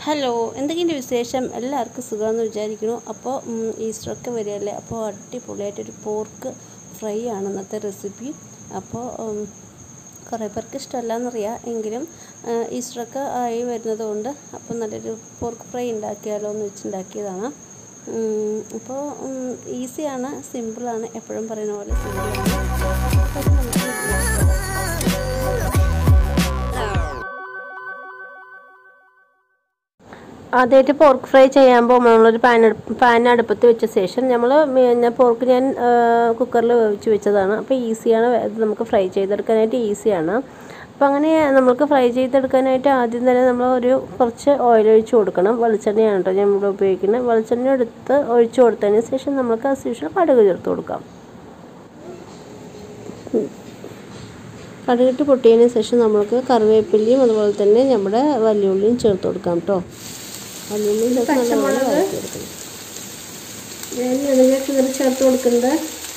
hello എന്തൊക്കെയുണ്ട് വിശേഷം എല്ലാവർക്കും സുഖമെന്ന് വിചാരിക്കുന്നു അപ്പോൾ ഈസ്റ്ററൊക്കെ വരികയല്ലേ അപ്പോൾ അടിപൊളിയായിട്ടൊരു പോർക്ക് ഫ്രൈ ആണ് ഇന്നത്തെ റെസിപ്പി അപ്പോൾ ഉം, കുറേ പേർക്ക് ഇഷ്ടമല്ല എന്നറിയാം എങ്കിലും ആ, ഈസ്റ്ററൊക്കെ ആയി വരുന്നത് കൊണ്ട് അപ്പോൾ നല്ലൊരു പോർക്ക് ഫ്രൈ ഉണ്ടാക്കിയാലോ എന്ന് വെച്ചുണ്ടാക്കിയതാണ് ഉം, അപ്പോൾ ഈസിയാണ് സിമ്പിളാണ് എപ്പോഴും പറയുന്ന പോലെ സിമ്പിളാണ് അപ്പോൾ അത് നമുക്ക് ഇതിലേക്ക് ആദ്യമായിട്ട് പോർക്ക് ഫ്രൈ ചെയ്യാൻ പോകുമ്പോൾ നമ്മളൊരു പാൻ പാൻ അടുപ്പത്ത് വെച്ച ശേഷം നമ്മൾ പിന്നെ പോർക്ക് ഞാൻ കുക്കറിൽ വേവിച്ച് വെച്ചതാണ് അപ്പോൾ ഈസിയാണ് ഇത് നമുക്ക് ഫ്രൈ ചെയ്തെടുക്കാനായിട്ട് ഈസിയാണ് അപ്പോൾ അങ്ങനെ നമുക്ക് ഫ്രൈ ചെയ്തെടുക്കാനായിട്ട് ആദ്യം തന്നെ നമ്മൾ ഒരു കുറച്ച് ഓയിൽ ഒഴിച്ച് കൊടുക്കണം വെളിച്ചെണ്ണയാണ് കേട്ടോ നമ്മൾ ഉപയോഗിക്കുന്നത് വെളിച്ചെണ്ണ എടുത്ത് ഒഴിച്ച് കൊടുത്തതിന് ശേഷം നമുക്ക് as usual കടുക് ചേർത്ത് കൊടുക്കാം കടുകിട്ട് പൊട്ടിയതിന് ശേഷം നമുക്ക് കറിവേപ്പിലയും അതുപോലെ തന്നെ നമ്മുടെ വലിയുള്ളിയും ചേർത്ത് കൊടുക്കാം കേട്ടോ വലിയുള്ളിയും ചേർത്ത് നല്ലപോലെ വഴറ്റിയെടുക്കണം ഞാൻ ഇതിലേക്ക് ഇങ്ങനെ ചേർത്ത് കൊടുക്കുന്നത്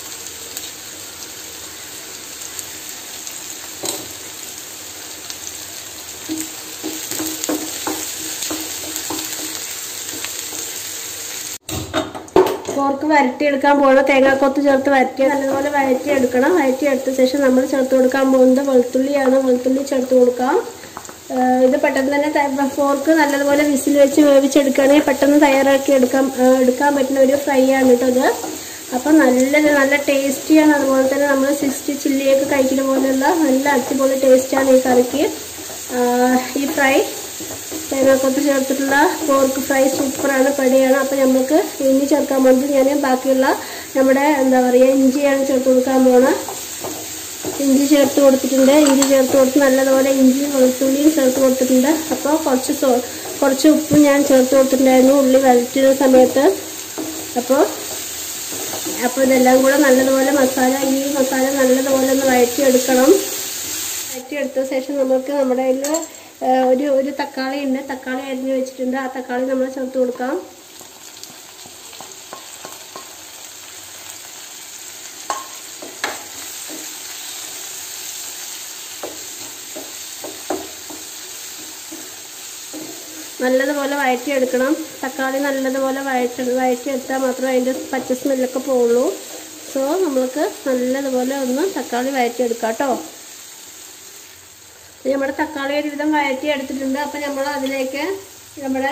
പോർക്ക് വരട്ടിയെടുക്കാൻ പോകണം തേങ്ങാക്കൊത്ത് ചേർത്ത് വരട്ടി നല്ലപോലെ വരട്ടിയെടുക്കണം വരട്ടിയെടുത്ത ശേഷം നമ്മൾ ചേർത്ത് കൊടുക്കാൻ പോകുന്നത് വെളുത്തുള്ളിയാണ് വെളുത്തുള്ളി ചേർത്ത് കൊടുക്കാം ഏഹ് ഇത് പെട്ടെന്ന് തന്നെ ത- പോർക്ക് നല്ലതുപോലെ വിസിൽ വെച്ച് വേവിച്ചെടുക്കുകയാണെങ്കിൽ പെട്ടെന്ന് തയ്യാറാക്കി എടുക്കാൻ ഏഹ് എടുക്കാൻ പറ്റുന്ന ഒരു ഫ്രൈ ആണ് കേട്ടോ ഇത് അപ്പം നല്ലൊരു നല്ല ടേസ്റ്റിയാണ് അതുപോലെ തന്നെ നമ്മൾ സിക്സ്റ്റി ചില്ലിയൊക്കെ കഴിക്കുന്ന പോലെയുള്ള നല്ല അടിപൊളി ടേസ്റ്റാണ് ഈ കറിക്ക് ആഹ് ഈ ഫ്രൈ തേങ്ങാക്കൊത്ത് ചേർത്തിട്ടുള്ള പോർക്ക് ഫ്രൈ സൂപ്പറാണ് പടിയാണ് അപ്പോൾ നമുക്ക് ഇനി ചേർക്കാൻ പോകുന്നത് ഞാൻ ബാക്കിയുള്ള നമ്മുടെ എന്താ പറയുക ഇഞ്ചിയാണ് ചേർത്ത് കൊടുക്കാൻ പോണത് ഇഞ്ചി ചേർത്ത് കൊടുത്തിട്ടുണ്ട് ഇഞ്ചി ചേർത്ത് കൊടുത്ത് നല്ലതുപോലെ ഇഞ്ചിയും വെളുത്തുള്ളിയും ചേർത്ത് കൊടുത്തിട്ടുണ്ട് അപ്പോൾ കുറച്ച് സോ കുറച്ച് ഉപ്പും ഞാൻ ചേർത്ത് കൊടുത്തിട്ടുണ്ടായിരുന്നു ഉള്ളി വഴറ്റുന്ന സമയത്ത് അപ്പോൾ അപ്പോൾ ഇതെല്ലാം കൂടെ നല്ലതുപോലെ മസാല ഈ മസാല നല്ലതുപോലെ ഒന്ന് വഴറ്റിയെടുക്കണം വഴറ്റിയെടുത്ത ശേഷം നമുക്ക് നമ്മുടെ കയ്യിൽ ഒരു ഒരു തക്കാളി ഉണ്ട് തക്കാളി അരിഞ്ഞ് വെച്ചിട്ടുണ്ട് ആ തക്കാളി നമ്മൾ ചേർത്ത് കൊടുക്കാം നല്ലതുപോലെ വഴറ്റിയെടുക്കണം തക്കാളി നല്ലതുപോലെ വഴറ്റി വഴറ്റിയെടുത്താൽ മാത്രമേ അതിൻ്റെ പച്ച സ്മെല്ലൊക്കെ പോവുള്ളൂ സോ നമ്മൾക്ക് നല്ലതുപോലെ ഒന്ന് തക്കാളി വഴറ്റിയെടുക്കാം കേട്ടോ നമ്മുടെ തക്കാളി ഒരുവിധം വഴറ്റി എടുത്തിട്ടുണ്ട് അപ്പം നമ്മൾ അതിലേക്ക് നമ്മുടെ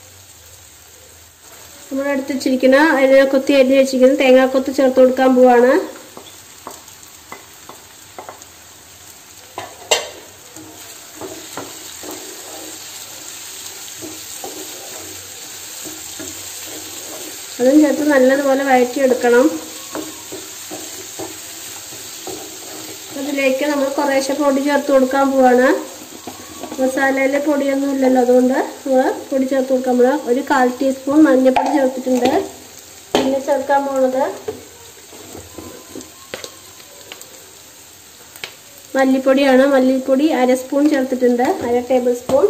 നമ്മൾ എടുത്ത് വെച്ചിരിക്കുന്ന അതിനെ കൊത്തി അരിഞ്ഞ് വെച്ചിരിക്കുന്ന തേങ്ങാക്കൊത്ത് ചേർത്ത് കൊടുക്കാൻ പോവാണ് അതും ചേർത്ത് നല്ലതുപോലെ വഴറ്റിയെടുക്കണം അതിലേക്ക് നമ്മൾ കുറേശ്ശെ പൊടി ചേർത്ത് കൊടുക്കാൻ പോവാണ് മസാലയിൽ പൊടിയൊന്നും ഇല്ലല്ലോ അതുകൊണ്ട് നമ്മൾ പൊടി ചേർത്ത് കൊടുക്കാൻ പോവാ ഒരു കാൽ ടീസ്പൂൺ മഞ്ഞൾപ്പൊടി ചേർത്തിട്ടുണ്ട് പിന്നെ ചേർക്കാൻ പോണത് മല്ലിപ്പൊടിയാണ് മല്ലിപ്പൊടി അര സ്പൂൺ ചേർത്തിട്ടുണ്ട് അര ടേബിൾ സ്പൂൺ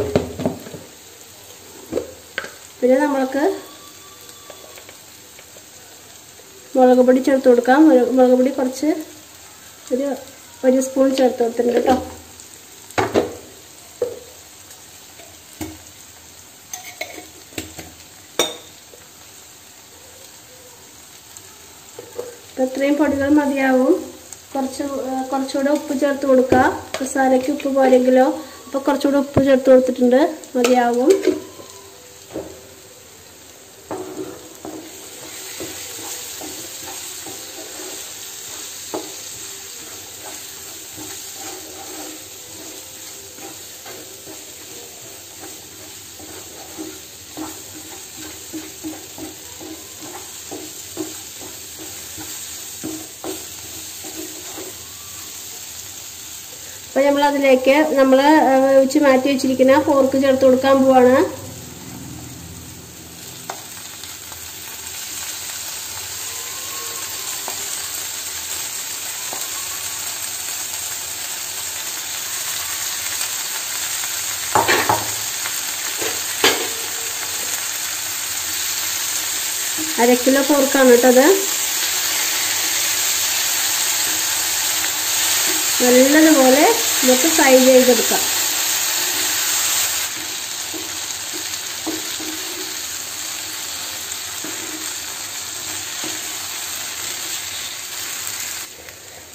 പിന്നെ നമ്മൾക്ക് മുളക് പൊടി ചേർത്ത് കൊടുക്കാം മുളക് മുളക് പൊടി കുറച്ച് ഒരു ഒരു സ്പൂൺ ചേർത്ത് കൊടുത്തിട്ടുണ്ട് കേട്ടോ അപ്പം ഇത്രയും പൊടികൾ മതിയാവും കുറച്ച് ഏഹ് കുറച്ചുകൂടെ ഉപ്പ് ചേർത്ത് കൊടുക്കുക മസാലയ്ക്ക് ഉപ്പ് പോരെങ്കിലോ അപ്പോൾ കുറച്ചുകൂടെ ഉപ്പ് ചേർത്ത് കൊടുത്തിട്ടുണ്ട് മതിയാവും അപ്പോൾ നമ്മൾ അതിലേക്ക് നമ്മൾ വേവിച്ച് മാറ്റി വെച്ചിരിക്കുന്ന പോർക്ക് ചേർത്ത് കൊടുക്കാൻ പോവാണ് അര കിലോ പോർക്കാണ് കേട്ടത് നല്ലതുപോലെ നമുക്ക് ഫ്രൈ ചെയ്തെടുക്കാം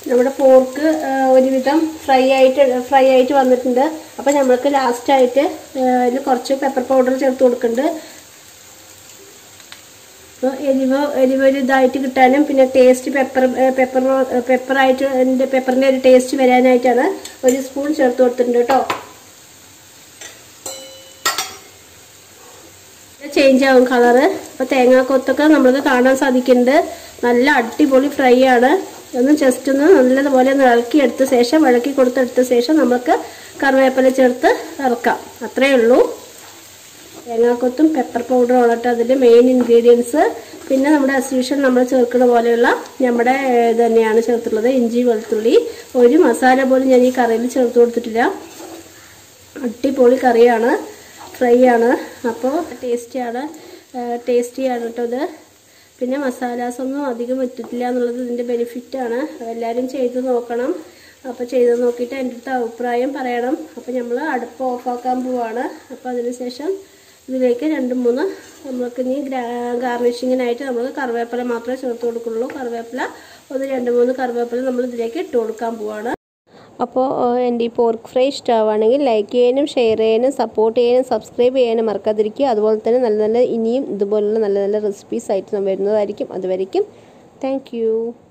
നമ്മുടെ പോർക്ക് ഒരുവിധം ഫ്രൈ ആയിട്ട് ഫ്രൈ ആയിട്ട് വന്നിട്ടുണ്ട് അപ്പോൾ നമ്മൾക്ക് ലാസ്റ്റായിട്ട് അതിൽ കുറച്ച് പെപ്പർ പൗഡർ ചേർത്ത് കൊടുക്കുന്നുണ്ട് അപ്പോൾ എരിവ് എരിവ് ഒരു ഇതായിട്ട് കിട്ടാനും പിന്നെ ടേസ്റ്റ് പെപ്പർ പെപ്പർ പെപ്പറായിട്ട് അതിൻ്റെ പെപ്പറിൻ്റെ ഒരു ടേസ്റ്റ് വരാനായിട്ടാണ് ഒരു സ്പൂൺ ചേർത്ത് കൊടുത്തിട്ടുണ്ട് കേട്ടോ ചേഞ്ച് ആവും കളറ് അപ്പോൾ തേങ്ങാക്കൊത്തൊക്കെ നമ്മൾക്ക് കാണാൻ സാധിക്കുന്നുണ്ട് നല്ല അടിപൊളി ഫ്രൈ ആണ് ഒന്ന് ജസ്റ്റ് ഒന്ന് നല്ലതുപോലെ ഒന്ന് ഇളക്കി എടുത്ത ശേഷം ഇളക്കി കൊടുത്തെടുത്ത ശേഷം നമുക്ക് കറിവേപ്പില ചേർത്ത് ഇറക്കാം അത്രയേ ഉള്ളൂ തേങ്ങാക്കൊത്തും പെപ്പർ പൗഡറും ഉള്ളട്ട് അതിൻ്റെ മെയിൻ ഇൻഗ്രീഡിയൻസ് പിന്നെ നമ്മുടെ അസ്യൂഷൻ നമ്മൾ ചേർക്കുന്ന പോലെയുള്ള നമ്മുടെ ഇത് തന്നെയാണ് ചേർത്തുള്ളത് ഇഞ്ചി വെളുത്തുള്ളി ഒരു മസാല പോലും ഞാൻ ഈ കറിയിൽ ചേർത്ത് കൊടുത്തിട്ടില്ല അടിപൊളി കറിയാണ് ഫ്രൈ ആണ് അപ്പോൾ ടേസ്റ്റിയാണ് ടേസ്റ്റിയാണ് കേട്ടോ ഇത് പിന്നെ മസാലാസ് ഒന്നും അധികം ഇട്ടിട്ടില്ല എന്നുള്ളത് ഇതിൻ്റെ ബെനിഫിറ്റാണ് എല്ലാവരും ചെയ്ത് നോക്കണം അപ്പോൾ ചെയ്ത് നോക്കിയിട്ട് എൻ്റെ അടുത്ത് അഭിപ്രായം പറയണം അപ്പോൾ നമ്മൾ അടുപ്പ് ഓഫാക്കാൻ പോവാണ് അപ്പോൾ അതിനുശേഷം ഇതിലേക്ക് രണ്ട് മൂന്ന് നമുക്ക് ഇനി ഗാർണിഷിങ്ങിനായിട്ട് നമുക്ക് കറിവേപ്പില മാത്രമേ ചേർത്ത് കൊടുക്കുള്ളൂ കറിവേപ്പില ഒന്ന് രണ്ട് മൂന്ന് കറിവേപ്പില നമ്മൾ ഇതിലേക്ക് ഇട്ട് കൊടുക്കാൻ പോവാണ് അപ്പോൾ എൻ്റെ ഈ പോർക്ക് ഫ്രൈ ഇഷ്ടമാവുകയാണെങ്കിൽ ലൈക്ക് ചെയ്യാനും ഷെയർ ചെയ്യാനും സപ്പോർട്ട് ചെയ്യാനും സബ്സ്ക്രൈബ് ചെയ്യാനും മറക്കാതിരിക്കുക അതുപോലെ തന്നെ നല്ല നല്ല ഇനിയും ഇതുപോലുള്ള നല്ല നല്ല റെസിപ്പീസ് ആയിട്ട് വരുന്നതായിരിക്കും അതുവരയ്ക്കും താങ്ക്